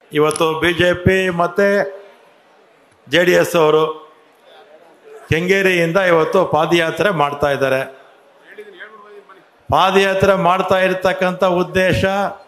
ಇವತ್ತು B J P ಮತ್ತು J D S ಅವರು ಕೆಂಗೇರಿಯಿಂದ ಇವತ್ತು ಪಾದಯಾತ್ರೆ ಮಾಡ್ತಾ ಇದ್ದಾರೆ ಪಾದಯಾತ್ರೆ ಮಾಡ್ತಾ ಇರ್ತಕ್ಕಂಥ ಉದ್ದೇಶ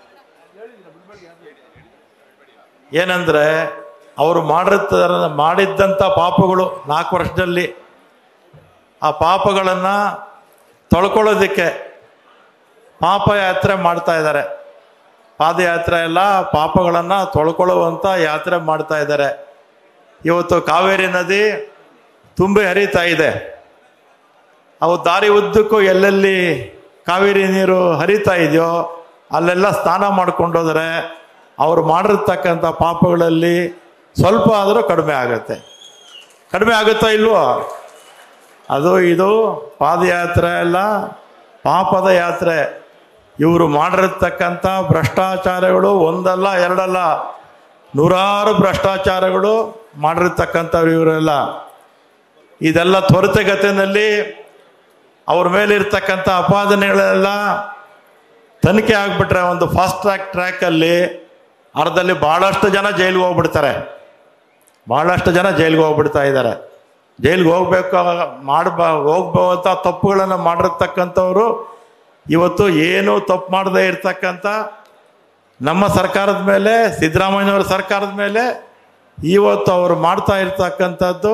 ಏನಂದ್ರೆ ಅವರು ಮಾಡಿರ್ತ ಮಾಡಿದ್ದಂಥ ಪಾಪಗಳು ನಾಲ್ಕು ವರ್ಷದಲ್ಲಿ ಆ ಪಾಪಗಳನ್ನು ತೊಳ್ಕೊಳ್ಳೋದಕ್ಕೆ ಪಾಪಯಾತ್ರೆ ಮಾಡ್ತಾ ಇದ್ದಾರೆ ಪಾದಯಾತ್ರೆ ಎಲ್ಲ ಪಾಪಗಳನ್ನು ತೊಳ್ಕೊಳ್ಳುವಂಥ ಯಾತ್ರೆ ಮಾಡ್ತಾ ಇದ್ದಾರೆ ಇವತ್ತು ಕಾವೇರಿ ನದಿ ತುಂಬಿ ಹರಿತಾ ಇದೆ ಅವು ದಾರಿ ಉದ್ದಕ್ಕೂ ಎಲ್ಲೆಲ್ಲಿ ಕಾವೇರಿ ನೀರು ಹರಿತಾ ಇದೆಯೋ ಅಲ್ಲೆಲ್ಲ ಸ್ನಾನ ಮಾಡ್ಕೊಂಡೋದ್ರೆ ಅವ್ರು ಮಾಡಿರ್ತಕ್ಕಂಥ ಪಾಪಗಳಲ್ಲಿ ಸ್ವಲ್ಪ ಆದರೂ ಕಡಿಮೆ ಆಗುತ್ತೆ ಕಡಿಮೆ ಆಗುತ್ತಾ ಇಲ್ವೋ ಅದು ಇದು ಪಾದಯಾತ್ರೆ ಅಲ್ಲ ಪಾಪದ ಯಾತ್ರೆ ಇವರು ಮಾಡಿರ್ತಕ್ಕಂಥ ಭ್ರಷ್ಟಾಚಾರಗಳು ಒಂದಲ್ಲ ಎರಡಲ್ಲ ನೂರಾರು ಭ್ರಷ್ಟಾಚಾರಗಳು ಮಾಡಿರ್ತಕ್ಕಂಥವ್ರು ಇವರೆಲ್ಲ ಇದೆಲ್ಲ ತ್ವರಿತಗತಿನಲ್ಲಿ ಅವ್ರ ಮೇಲೆ ಇರ್ತಕ್ಕಂಥ ಅಪಾದನೆಗಳೆಲ್ಲ ತನಿಖೆ ಆಗ್ಬಿಟ್ರೆ ಒಂದು ಫಾಸ್ಟ್ ಟ್ರ್ಯಾಕ್ ಟ್ರ್ಯಾಕಲ್ಲಿ ಅರ್ಧದಲ್ಲಿ ಭಾಳಷ್ಟು ಜನ ಜೈಲಿಗೆ ಹೋಗ್ಬಿಡ್ತಾರೆ ಭಾಳಷ್ಟು ಜನ ಜೈಲಿಗೆ ಹೋಗ್ಬಿಡ್ತಾ ಇದ್ದಾರೆ ಜೈಲಿಗೆ ಹೋಗ್ಬೇಕು ಮಾಡ್ಬ ಹೋಗ್ಬೋದಂಥ ತಪ್ಪುಗಳನ್ನು ಮಾಡಿರ್ತಕ್ಕಂಥವ್ರು ಇವತ್ತು ಏನು ತಪ್ಪು ಮಾಡದೇ ಇರ್ತಕ್ಕಂಥ ನಮ್ಮ ಸರ್ಕಾರದ ಮೇಲೆ ಸಿದ್ದರಾಮಯ್ಯನವರ ಸರ್ಕಾರದ ಮೇಲೆ ಇವತ್ತು ಅವರು ಮಾಡ್ತಾ ಇರ್ತಕ್ಕಂಥದ್ದು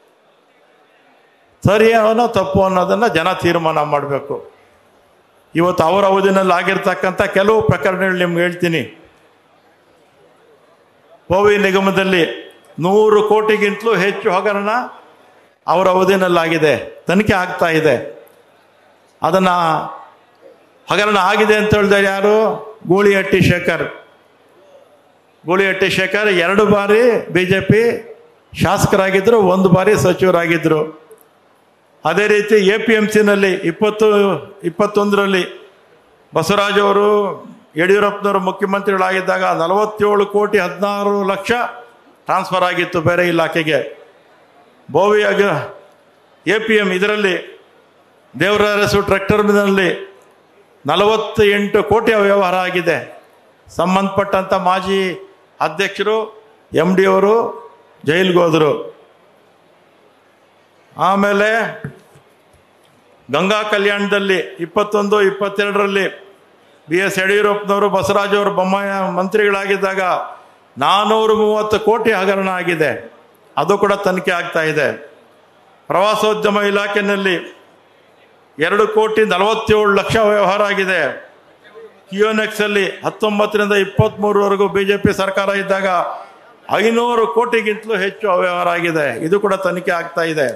ಸರಿಯಾನೋ ತಪ್ಪು ಅನ್ನೋದನ್ನು ಜನ ತೀರ್ಮಾನ ಮಾಡಬೇಕು ಇವತ್ತು ಅವರ ಅವಧಿನಲ್ಲಿ ಆಗಿರ್ತಕ್ಕಂಥ ಕೆಲವು ಪ್ರಕರಣಗಳು ನಿಮ್ಗೆ ಹೇಳ್ತೀನಿ ಪೋವಿ ನಿಗಮದಲ್ಲಿ ನೂರು ಕೋಟಿಗಿಂತಲೂ ಹೆಚ್ಚು ಹಗರಣ ಅವರ ಅವಧಿನಲ್ಲಾಗಿದೆ ತನಿಖೆ ಆಗ್ತಾ ಇದೆ ಅದನ್ನು ಹಗರಣ ಆಗಿದೆ ಅಂತ ಹೇಳಿದ್ರೆ ಯಾರು ಗೂಳಿಹಟ್ಟಿ ಶೇಖರ್ ಗೂಳಿಹಟ್ಟಿ ಶೇಖರ್ ಎರಡು ಬಾರಿ ಬಿ ಜೆ ಪಿ ಶಾಸಕರಾಗಿದ್ದರು ಒಂದು ಬಾರಿ ಸಚಿವರಾಗಿದ್ದರು ಅದೇ ರೀತಿ ಎ ಪಿ ಎಮ್ ಸಿನಲ್ಲಿ ಇಪ್ಪತ್ತು ಇಪ್ಪತ್ತೊಂದರಲ್ಲಿ ಬಸವರಾಜ್ ಅವರು ಯಡಿಯೂರಪ್ಪನವರು ಮುಖ್ಯಮಂತ್ರಿಗಳಾಗಿದ್ದಾಗ ನಲವತ್ತೇಳು ಕೋಟಿ ಹದಿನಾರು ಲಕ್ಷ ಟ್ರಾನ್ಸ್ಫರ್ ಆಗಿತ್ತು ಬೇರೆ ಇಲಾಖೆಗೆ ಬೋವಿಯಾಗ ಎ ಪಿ ಎಮ್ ಇದರಲ್ಲಿ ದೇವರಸು ಟ್ರ್ಯಾಕ್ಟರ್ನಲ್ಲಿ ನಲವತ್ತ ಎಂಟು ಕೋಟಿ ವ್ಯವಹಾರ ಆಗಿದೆ ಸಂಬಂಧಪಟ್ಟಂಥ ಮಾಜಿ ಅಧ್ಯಕ್ಷರು ಎಮ್ ಡಿ ಅವರು ಜೈಲಿಗೆ ಹೋದರು ಆಮೇಲೆ ಗಂಗಾ ಕಲ್ಯಾಣದಲ್ಲಿ ಇಪ್ಪತ್ತೊಂದು ಇಪ್ಪತ್ತೆರಡರಲ್ಲಿ ಬಿ ಎಸ್ ಯಡಿಯೂರಪ್ಪನವರು ಬಸವರಾಜ್ ಅವರು ಬೊಮ್ಮಾಯ ಮಂತ್ರಿಗಳಾಗಿದ್ದಾಗ ನಾನ್ನೂರ ಮೂವತ್ತು ಕೋಟಿ ಹಗರಣ ಆಗಿದೆ ಅದು ಕೂಡ ತನಿಖೆ ಆಗ್ತಾ ಇದೆ ಪ್ರವಾಸೋದ್ಯಮ ಇಲಾಖೆಯಲ್ಲಿ ಎರಡು ಕೋಟಿ ನಲವತ್ತೇಳು ಲಕ್ಷ ವ್ಯವಹಾರ ಆಗಿದೆ ಕಿಯೋನೆಕ್ಸ್ ಅಲ್ಲಿ ಹತ್ತೊಂಬತ್ತರಿಂದ ಇಪ್ಪತ್ತ್ಮೂರವರೆಗೂ ಬಿ ಜೆ ಪಿ ಸರ್ಕಾರ ಇದ್ದಾಗ ಐನೂರು ಕೋಟಿಗಿಂತಲೂ ಹೆಚ್ಚು ಅವ್ಯವಹಾರ ಆಗಿದೆ ಇದು ಕೂಡ ತನಿಖೆ ಆಗ್ತಾ ಇದೆ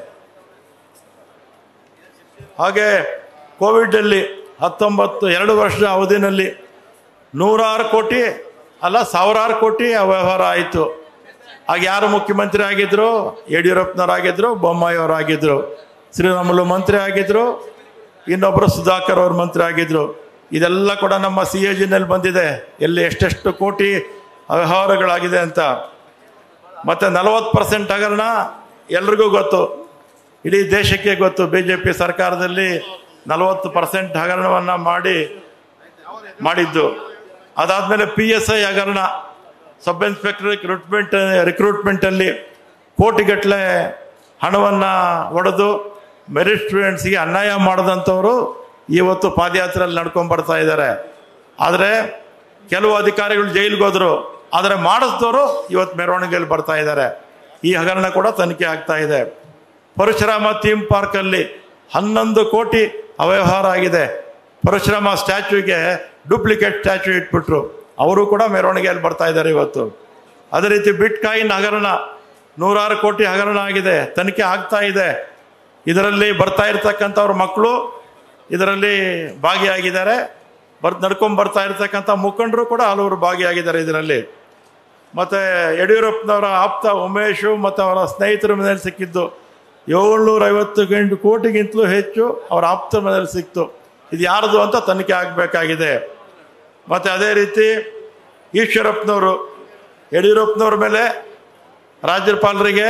ಹಾಗೆ ಕೋವಿಡ್ ಅಲ್ಲಿ ಹತ್ತೊಂಬತ್ತು ಎರಡು ವರ್ಷದ ಅವಧಿನಲ್ಲಿ ನೂರಾರು ಕೋಟಿ ಅಲ್ಲ ಸಾವಿರಾರು ಕೋಟಿ ಅವ್ಯವಹಾರ ಆಯಿತು ಆಗ ಯಾರು ಮುಖ್ಯಮಂತ್ರಿ ಆಗಿದ್ರು ಯಡಿಯೂರಪ್ಪನವರಾಗಿದ್ರು ಬೊಮ್ಮಾಯಿ ಅವರಾಗಿದ್ರು ಶ್ರೀರಾಮುಲು ಮಂತ್ರಿ ಆಗಿದ್ರು ಇನ್ನೊಬ್ಬರು ಸುಧಾಕರ್ ಅವ್ರ ಮಂತ್ರಿ ಆಗಿದ್ರು ಇದೆಲ್ಲ ಕೂಡ ನಮ್ಮ ಸಿ ಎ ಜಿನಲ್ಲಿ ಬಂದಿದೆ ಎಲ್ಲಿ ಎಷ್ಟೆಷ್ಟು ಕೋಟಿ ವ್ಯವಹಾರಗಳಾಗಿದೆ ಅಂತ ಮತ್ತೆ ನಲವತ್ತು ಪರ್ಸೆಂಟ್ ಹಗರಣ ಎಲ್ರಿಗೂ ಗೊತ್ತು ಇಡೀ ದೇಶಕ್ಕೆ ಗೊತ್ತು ಬಿ ಜೆ ಪಿ ಸರ್ಕಾರದಲ್ಲಿ ನಲವತ್ತು ಪರ್ಸೆಂಟ್ ಹಗರಣವನ್ನು ಮಾಡಿ ಮಾಡಿದ್ದು ಅದಾದಮೇಲೆ ಪಿ ಎಸ್ ಐ ಹಗರಣ ಸಬ್ ಇನ್ಸ್ಪೆಕ್ಟರ್ ರಿಕ್ರೂಟ್ಮೆಂಟ್ ರಿಕ್ರೂಟ್ಮೆಂಟಲ್ಲಿ ಕೋಟಿಗಟ್ಟಲೆ ಹಣವನ್ನು ಒಡೆದು ಮೆರಿಟ್ ಸ್ಟೂಡೆಂಟ್ಸ್ಗೆ ಅನ್ಯಾಯ ಮಾಡಿದಂಥವರು ಇವತ್ತು ಪಾದಯಾತ್ರೆಯಲ್ಲಿ ನಡ್ಕೊಂಡು ಬರ್ತಾ ಇದ್ದಾರೆ ಆದರೆ ಕೆಲವು ಅಧಿಕಾರಿಗಳು ಜೈಲಿಗೆ ಹೋದರು ಆದರೆ ಮಾಡಿಸಿದವರು ಇವತ್ತು ಮೆರವಣಿಗೆಯಲ್ಲಿ ಬರ್ತಾ ಇದ್ದಾರೆ ಈ ಹಗರಣ ಕೂಡ ತನಿಖೆ ಆಗ್ತಾ ಇದೆ ಪರಶುರಾಮ ಥೀಮ್ ಪಾರ್ಕಲ್ಲಿ ಹನ್ನೊಂದು ಕೋಟಿ ಅವ್ಯವಹಾರ ಆಗಿದೆ ಪರಶುರಾಮ ಸ್ಟ್ಯಾಚ್ಯೂಗೆ ಡೂಪ್ಲಿಕೇಟ್ ಸ್ಟ್ಯಾಚ್ಯೂ ಇಟ್ಬಿಟ್ರು ಅವರು ಕೂಡ ಮೆರವಣಿಗೆಯಲ್ಲಿ ಬರ್ತಾ ಇದ್ದಾರೆ ಇವತ್ತು ಅದೇ ರೀತಿ ಬಿಟ್ ಕಾಯಿನ್ ಹಗರಣ ನೂರಾರು ಕೋಟಿ ಹಗರಣ ಆಗಿದೆ ತನಿಖೆ ಆಗ್ತಾ ಇದೆ ಇದರಲ್ಲಿ ಬರ್ತಾ ಇರ್ತಕ್ಕಂಥವ್ರ ಮಕ್ಕಳು ಇದರಲ್ಲಿ ಭಾಗಿಯಾಗಿದ್ದಾರೆ ಬರ್ ನಡ್ಕೊಂಡು ಬರ್ತಾ ಇರ್ತಕ್ಕಂಥ ಮುಖಂಡರು ಕೂಡ ಹಲವರು ಭಾಗಿಯಾಗಿದ್ದಾರೆ ಇದರಲ್ಲಿ ಮತ್ತು ಯಡಿಯೂರಪ್ಪನವರ ಆಪ್ತ ಉಮೇಶು ಮತ್ತು ಅವರ ಸ್ನೇಹಿತರ ಮನೆಯಲ್ಲಿ ಸಿಕ್ಕಿದ್ದು ಏಳ್ನೂರ ಐವತ್ತು ಗಂಟು ಕೋಟಿಗಿಂತಲೂ ಹೆಚ್ಚು ಅವರ ಆಪ್ತರ ಮನೆಯಲ್ಲಿ ಸಿಕ್ತು ಇದು ಯಾರ್ದು ಅಂತ ತನಿಖೆ ಆಗಬೇಕಾಗಿದೆ ಮತ್ತು ಅದೇ ರೀತಿ ಈಶ್ವರಪ್ಪನವರು ಯಡಿಯೂರಪ್ಪನವ್ರ ಮೇಲೆ ರಾಜ್ಯಪಾಲರಿಗೆ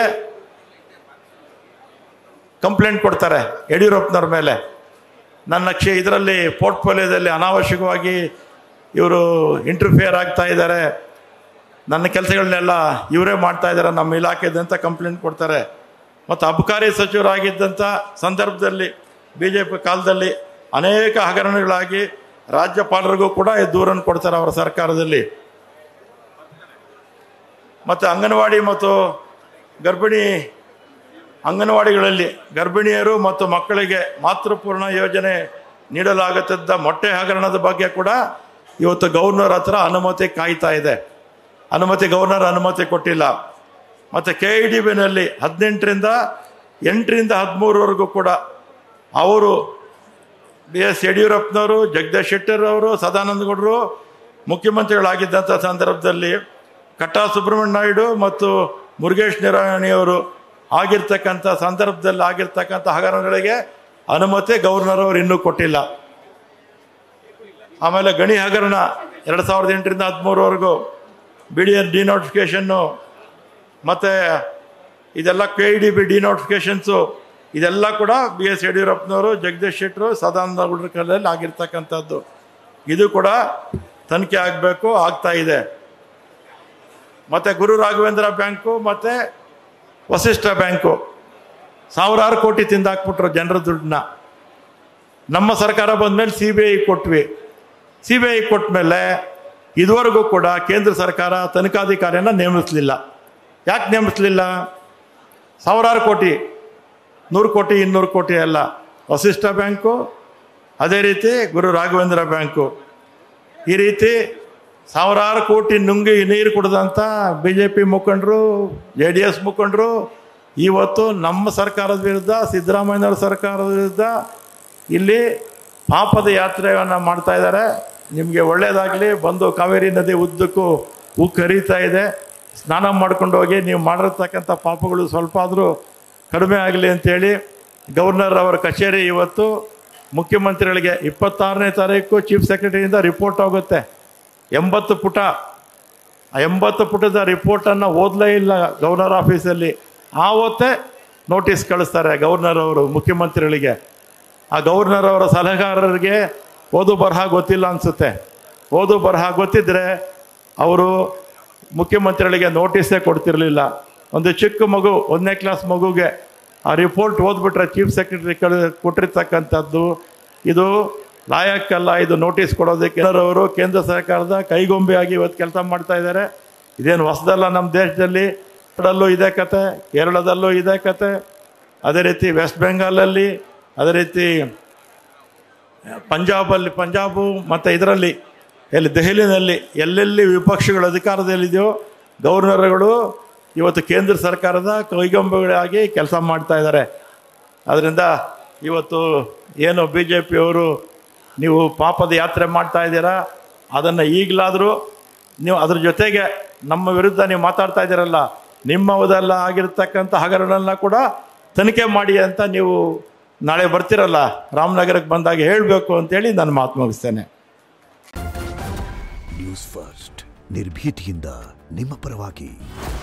ಕಂಪ್ಲೇಂಟ್ ಕೊಡ್ತಾರೆ ಯಡಿಯೂರಪ್ಪನವ್ರ ಮೇಲೆ ನನ್ನ ಕ್ಷೇ ಇದರಲ್ಲಿ ಪೋರ್ಟ್ಫೋಲಿಯೋದಲ್ಲಿ ಅನಾವಶ್ಯಕವಾಗಿ ಇವರು ಇಂಟರ್ಫಿಯರ್ ಆಗ್ತಾ ಇದ್ದಾರೆ ನನ್ನ ಕೆಲಸಗಳನ್ನೆಲ್ಲ ಇವರೇ ಮಾಡ್ತಾ ಇದ್ದಾರೆ ನಮ್ಮ ಇಲಾಖೆದು ಅಂತ ಕಂಪ್ಲೇಂಟ್ ಕೊಡ್ತಾರೆ ಮತ್ತು ಅಬಕಾರಿ ಸಚಿವರಾಗಿದ್ದಂಥ ಸಂದರ್ಭದಲ್ಲಿ ಬಿ ಜೆ ಪಿ ಕಾಲದಲ್ಲಿ ಅನೇಕ ಹಗರಣಗಳಾಗಿ ರಾಜ್ಯಪಾಲರಿಗೂ ಕೂಡ ಈ ದೂರನ್ನು ಕೊಡ್ತಾರೆ ಅವರ ಸರ್ಕಾರದಲ್ಲಿ ಮತ್ತು ಅಂಗನವಾಡಿ ಮತ್ತು ಗರ್ಭಿಣಿ ಅಂಗನವಾಡಿಗಳಲ್ಲಿ ಗರ್ಭಿಣಿಯರು ಮತ್ತು ಮಕ್ಕಳಿಗೆ ಮಾತೃಪೂರ್ಣ ಯೋಜನೆ ನೀಡಲಾಗುತ್ತಿದ್ದ ಮೊಟ್ಟೆ ಹಗರಣದ ಬಗ್ಗೆ ಕೂಡ ಇವತ್ತು ಗವರ್ನರ್ ಹತ್ರ ಅನುಮತಿ ಕಾಯ್ತಾ ಇದೆ ಅನುಮತಿ ಗವರ್ನರ್ ಅನುಮತಿ ಕೊಟ್ಟಿಲ್ಲ ಮತ್ತು ಕೆ ಇ ಡಿ ಬಿನಲ್ಲಿ ಹದಿನೆಂಟರಿಂದ ಎಂಟರಿಂದ ಹದಿಮೂರವರೆಗೂ ಕೂಡ ಅವರು ಬಿ ಎಸ್ ಯಡಿಯೂರಪ್ಪನವರು ಜಗದೀಶ್ ಶೆಟ್ಟರ್ ಅವರು ಸದಾನಂದ ಗೌಡರು ಮುಖ್ಯಮಂತ್ರಿಗಳಾಗಿದ್ದಂಥ ಸಂದರ್ಭದಲ್ಲಿ ಕಟ್ಟಾ ಸುಬ್ರಹ್ಮಣ್ಯ ನಾಯ್ಡು ಮತ್ತು ಮುರುಗೇಶ್ ನಿರಾಣಿಯವರು ಆಗಿರ್ತಕ್ಕಂಥ ಸಂದರ್ಭದಲ್ಲಿ ಆಗಿರ್ತಕ್ಕಂಥ ಹಗರಣಗಳಿಗೆ ಅನುಮತಿ ಗವರ್ನರ್ ಅವರು ಇನ್ನೂ ಕೊಟ್ಟಿಲ್ಲ ಆಮೇಲೆ ಗಣಿ ಹಗರಣ ಎರಡು ಸಾವಿರದ ಎಂಟರಿಂದ ಹದಿಮೂರವರೆಗೂ ಬಿ ಡಿ ಎನ್ ಡಿನೋಟಿಫಿಕೇಷನ್ನು ಮತ್ತು ಇದೆಲ್ಲ K E D B denotifications ಇದೆಲ್ಲ ಕೂಡ ಬಿ ಎಸ್ ಯಡಿಯೂರಪ್ಪನವರು ಜಗದೀಶ್ ಶೆಟ್ಟರು ಸದಾನಂದ ಗೌಡರ ಕಾಲದಲ್ಲಿ ಆಗಿರ್ತಕ್ಕಂಥದ್ದು ಇದು ಕೂಡ ತನಿಖೆ ಆಗಬೇಕು ಆಗ್ತಾ ಇದೆ ಮತ್ತು ಗುರು ರಾಘವೇಂದ್ರ ಬ್ಯಾಂಕು ಮತ್ತು ವಸಿಷ್ಠ ಬ್ಯಾಂಕು ಸಾವಿರಾರು ಕೋಟಿ ತಿಂದಾಕ್ಬಿಟ್ರು ಜನರ ದುಡ್ಡನ್ನ ನಮ್ಮ ಸರ್ಕಾರ ಬಂದಮೇಲೆ ಸಿ ಬಿ ಐ ಕೊಟ್ವಿ ಸಿ ಬಿ ಐ ಕೊಟ್ಟ ಮೇಲೆ ಇದುವರೆಗೂ ಕೂಡ ಕೇಂದ್ರ ಸರ್ಕಾರ ತನಿಖಾಧಿಕಾರಿಯನ್ನು ನೇಮಿಸಲಿಲ್ಲ ಯಾಕೆ ನೇಮಿಸಲಿಲ್ಲ ಸಾವಿರಾರು ಕೋಟಿ ನೂರು ಕೋಟಿ ಇನ್ನೂರು ಕೋಟಿ ಅಲ್ಲ ವಸಿಷ್ಠ ಬ್ಯಾಂಕು ಅದೇ ರೀತಿ ಗುರು ರಾಘವೇಂದ್ರ ಬ್ಯಾಂಕು ಈ ರೀತಿ ಸಾವಿರಾರು ಕೋಟಿ ನುಂಗಿ ನೀರು ಕುಡಿದಂಥ ಬಿ ಜೆ ಪಿ ಮುಖಂಡರು ಜೆ ಡಿ ಎಸ್ ಮುಖಂಡರು ಇವತ್ತು ನಮ್ಮ ಸರ್ಕಾರದ ವಿರುದ್ಧ ಸಿದ್ದರಾಮಯ್ಯನವ್ರ ಸರ್ಕಾರದ ವಿರುದ್ಧ ಇಲ್ಲಿ ಪಾಪದ ಯಾತ್ರೆಯನ್ನು ಮಾಡ್ತಾ ಇದ್ದಾರೆ ನಿಮಗೆ ಒಳ್ಳೆಯದಾಗಲಿ ಬಂದು ಕಾವೇರಿ ನದಿ ಉದ್ದಕ್ಕೂ ಉಕ್ಕು ಹರಿತಾ ಇದೆ ಸ್ನಾನ ಮಾಡ್ಕೊಂಡು ಹೋಗಿ ನೀವು ಮಾಡಿರ್ತಕ್ಕಂಥ ಪಾಪಗಳು ಸ್ವಲ್ಪ ಆದರೂ ಕಡಿಮೆ ಆಗಲಿ ಅಂತೇಳಿ ಗವರ್ನರ್ ಅವರ ಕಚೇರಿ ಇವತ್ತು ಮುಖ್ಯಮಂತ್ರಿಗಳಿಗೆ ಇಪ್ಪತ್ತಾರನೇ ತಾರೀಕು ಚೀಫ್ ಸೆಕ್ರೆಟರಿಯಿಂದ ರಿಪೋರ್ಟ್ ಹೋಗುತ್ತೆ ಎಂಬತ್ತು ಪುಟ ಆ ಎಂಬತ್ತು ಪುಟದ ರಿಪೋರ್ಟನ್ನು ಓದಲೇ ಇಲ್ಲ ಗವರ್ನರ್ ಆಫೀಸಲ್ಲಿ ಆವತ್ತೇ ನೋಟಿಸ್ ಕಳಿಸ್ತಾರೆ ಗವರ್ನರ್ ಅವರು ಮುಖ್ಯಮಂತ್ರಿಗಳಿಗೆ ಆ ಗವರ್ನರ್ ಅವರ ಸಲಹೆಗಾರರಿಗೆ ಓದು ಬರಹ ಗೊತ್ತಿಲ್ಲ ಅನಿಸುತ್ತೆ ಓದು ಬರಹ ಗೊತ್ತಿದ್ದರೆ ಅವರು ಮುಖ್ಯಮಂತ್ರಿಗಳಿಗೆ ನೋಟಿಸೇ ಕೊಡ್ತಿರಲಿಲ್ಲ ಒಂದು ಚಿಕ್ಕ ಮಗು ಒಂದನೇ ಕ್ಲಾಸ್ ಮಗುಗೆ ಆ ರಿಪೋರ್ಟ್ ಓದ್ಬಿಟ್ರೆ ಚೀಫ್ ಸೆಕ್ರೆಟರಿ ಕಳ ಕೊಟ್ಟಿರ್ತಕ್ಕಂಥದ್ದು ಇದು ಲಾಯಕ್ಕಲ್ಲ ಇದು ನೋಟಿಸ್ ಕೊಡೋದಕ್ಕೆ ಅವರು ಕೇಂದ್ರ ಸರ್ಕಾರದ ಕೈಗೊಂಬೆಯಾಗಿ ಇವತ್ತು ಕೆಲಸ ಮಾಡ್ತಾ ಇದ್ದಾರೆ ಇದೇನು ಹೊಸದಲ್ಲ ನಮ್ಮ ದೇಶದಲ್ಲಿ ಕನ್ನಡಲ್ಲೂ ಇದೇ ಕತೆ ಕೇರಳದಲ್ಲೂ ಇದೇ ಕತೆ ಅದೇ ರೀತಿ ವೆಸ್ಟ್ ಬೆಂಗಾಲಲ್ಲಿ ಅದೇ ರೀತಿ ಪಂಜಾಬಲ್ಲಿ ಪಂಜಾಬು ಮತ್ತು ಇದರಲ್ಲಿ ಎಲ್ಲಿ ದೆಹಲಿನಲ್ಲಿ ಎಲ್ಲೆಲ್ಲಿ ವಿಪಕ್ಷಗಳು ಅಧಿಕಾರದಲ್ಲಿದೆಯೋ ಗವರ್ನರ್ಗಳು ಇವತ್ತು ಕೇಂದ್ರ ಸರ್ಕಾರದ ಕೈಗೊಂಬೆಗಳಾಗಿ ಕೆಲಸ ಮಾಡ್ತಾ ಇದ್ದಾರೆ ಅದರಿಂದ ಇವತ್ತು ಏನು ಬಿ ಜೆ ಪಿಯವರು ನೀವು ಪಾಪದ ಯಾತ್ರೆ ಮಾಡ್ತಾ ಇದ್ದೀರಾ ಅದನ್ನು ಈಗಲಾದರೂ ನೀವು ಅದ್ರ ಜೊತೆಗೆ ನಮ್ಮ ವಿರುದ್ಧ ನೀವು ಮಾತಾಡ್ತಾ ಇದ್ದೀರಲ್ಲ ನಿಮ್ಮ ಅವಧೆಲ್ಲ ಆಗಿರ್ತಕ್ಕಂಥ ಹಗರಣನ ಕೂಡ ತನಿಖೆ ಮಾಡಿ ಅಂತ ನೀವು ನಾಳೆ ಬರ್ತಿರಲ್ಲ ರಾಮನಗರಕ್ಕೆ ಬಂದಾಗ ಹೇಳಬೇಕು ಅಂತೇಳಿ ನಾನು ಮಾತು ಮುಗಿಸ್ತೇನೆ ನ್ಯೂಸ್ ಫಸ್ಟ್ ನಿರ್ಭೀತಿಯಿಂದ ನಿಮ್ಮ ಪರವಾಗಿ